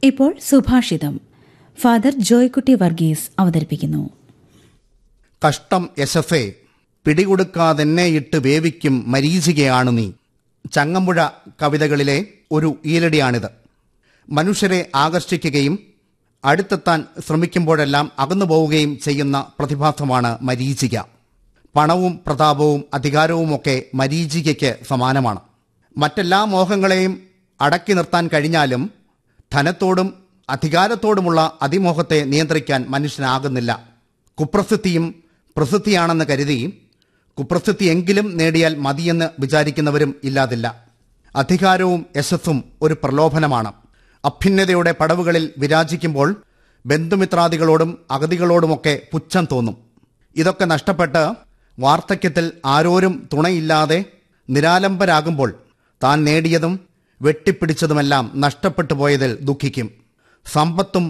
ഇപ്പോൾ സുഭാഷിതം ഫാദർ ജോയ്ക്കുട്ടി വർഗീസ് അവതരിപ്പിക്കുന്നു കഷ്ടം യശഫേ പിടികൊടുക്കാതെന്നെ ഇട്ട് വേവിക്കും മരീചികയാണു നീ ചങ്ങമ്പുഴ കവിതകളിലെ ഒരു ഈരടിയാണിത് മനുഷ്യരെ ആകർഷിക്കുകയും അടുത്തെത്താൻ ശ്രമിക്കുമ്പോഴെല്ലാം അകന്നു പോവുകയും ചെയ്യുന്ന പ്രതിഭാസമാണ് മരീചിക പണവും പ്രതാപവും അധികാരവുമൊക്കെ മരീചികയ്ക്ക് സമാനമാണ് മറ്റെല്ലാ മോഹങ്ങളെയും അടക്കി നിർത്താൻ കഴിഞ്ഞാലും ധനത്തോടും അധികാരത്തോടുമുള്ള അതിമോഹത്തെ നിയന്ത്രിക്കാൻ മനുഷ്യനാകുന്നില്ല കുപ്രസിദ്ധിയും പ്രസിദ്ധിയാണെന്ന് കരുതി കുപ്രസിദ്ധിയെങ്കിലും നേടിയാൽ മതിയെന്ന് വിചാരിക്കുന്നവരും ഇല്ലാതില്ല അധികാരവും യശസ്സും ഒരു പ്രലോഭനമാണ് അഭ്യുന്നതയുടെ പടവുകളിൽ വിരാജിക്കുമ്പോൾ ബന്ധുമിത്രാദികളോടും അഗതികളോടുമൊക്കെ പുച്ഛം തോന്നും ഇതൊക്കെ നഷ്ടപ്പെട്ട് വാർദ്ധക്യത്തിൽ ആരോരും തുണയില്ലാതെ നിരാലംബരാകുമ്പോൾ താൻ നേടിയതും വെട്ടിപ്പിടിച്ചതുമെല്ലാം നഷ്ടപ്പെട്ടു പോയതിൽ ദുഃഖിക്കും സമ്പത്തും